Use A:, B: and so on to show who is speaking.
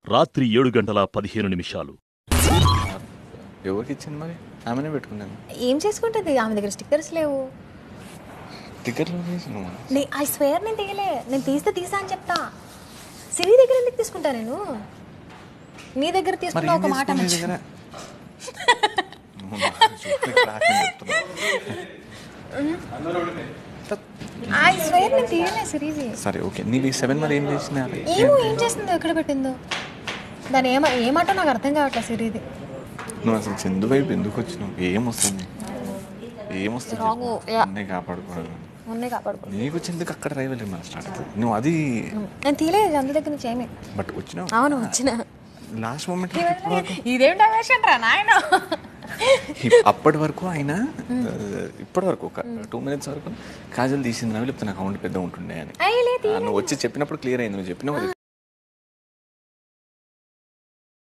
A: రాత్రి ఏడు గంటల పదిహేను నిమిషాలు
B: ఎవరికి ఇచ్చింది మరి ఆమెనే పెట్టుకున్నాను
C: ఏం చేసుకుంటుంది ఆమె దగ్గర స్టిక్కర్స్ లేవు
B: టికెట్లో వేసినావు
C: నే ఐ స్వేర్ నేను తీయలే నేను తీస్తే తీసా అని చెప్తా సిరి దగ్గర ఎందుకు తీసుకుంటా నేను నీ దగ్గర
B: మరి
C: తీసుకున్నా
B: ఏం
C: ఒక మాట
B: చేసుకుని నీ
C: అనొచ్చు.
B: దగ్గర నువ్వు నాకు చూస్తే క్లాస్ అని చెప్తున్నావు.
C: ఐ స్వేర్ నేను తీయలే సిరీది
B: సరే ఓకే నీది సెవెన్ మరి ఏం చేసిన
C: ఏమో ఏం చేసిందో ఎక్కడ పెట్టిందో దాని ఏమ ఏమాట నాకు అర్థం కావట్లేదు సిరీది
B: నువ్వు అసలు చందు వైపు ఎందుకు వచ్చినావు ఏమొస్తుంది ఏమొస్తుంది
C: రాంగు,
B: చెప్పు.
C: యా.
B: అన్నీ కాపాడుకోవడం
C: మొన్నే కాపాడుకో
B: నీకు చెందుకు అక్కడ రైవల్ మన స్టార్ట్ అవుతుంది నువ్వు అది
C: నేను తీయలేదు అందు దగ్గర నుంచి ఏమి
B: బట్ వచ్చినావు
C: అవును వచ్చిన
B: లాస్ట్ మూమెంట్
C: ఇదేం డైవర్షన్ రా నాయన
B: అప్పటి వరకు ఆయన ఇప్పటి వరకు ఒక టూ మినిట్స్ వరకు కాజల్ తీసింది లేకపోతే నాకు అకౌంట్ పెద్ద ఉంటుండే అని
C: అయ్యలే
B: ఆ, నువ్వు వచ్చి చెప్పినప్పుడు క్లియర్ అయింది నువ్వు చెప్పినావు అది